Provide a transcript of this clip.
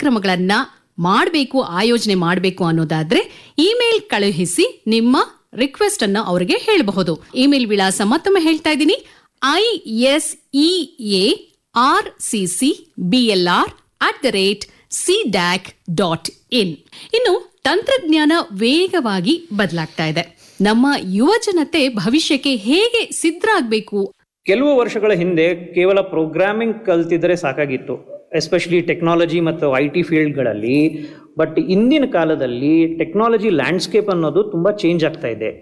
ಕಾರ್ಯಕ್ರಮಗಳನ್ನ ಮಾಡಬೇಕು ಆಯೋಜನೆ ಮಾಡಬೇಕು ಅನ್ನೋದಾದ್ರೆ ಇಮೇಲ್ ಕಳುಹಿಸಿ ನಿಮ್ಮ ರಿಕ್ವೆಸ್ಟ್ ಅನ್ನ ಅವರಿಗೆ ಹೇಳಬಹುದು ಇಮೇಲ್ ವಿಳಾಸ ಮತ್ತೊಮ್ಮೆ ಹೇಳ್ತಾ ಇದ್ದೀನಿ I S E A R C C B L R at the rate C DAC dot in ಇನ್ನು ತಂತ್ರಜ್ಞಾನ ವೇಗವಾಗಿ ಬದಲಾಗ್ತಾ ಇದೆ ನಮ್ಮ ಯುವಜನತೆ ಭವಿಷ್ಯಕ್ಕೆ ಹೇಗೆ ಸಿದ್ಧರಾಗಬೇಕು ಕೆಲವು ವರ್ಷಗಳ ಹಿಂದೆ ಕೇವಲ ಪ್ರೋಗ್ರಾಮಿಂಗ್ ಕಲ್ತಿದ್ರೆ ಸಾಕಾಗಿತ್ತು ಎಸ್ಪೆಷಲಿ ಟೆಕ್ನಾಲಜಿ ಮತ್ತು ಐ ಟಿ ಫೀಲ್ಡ್ಗಳಲ್ಲಿ ಬಟ್ ಇಂದಿನ ಕಾಲದಲ್ಲಿ ಟೆಕ್ನಾಲಜಿ ಲ್ಯಾಂಡ್ಸ್ಕೇಪ್ ಅನ್ನೋದು ತುಂಬ ಚೇಂಜ್ ಆಗ್ತಾ ಇದೆ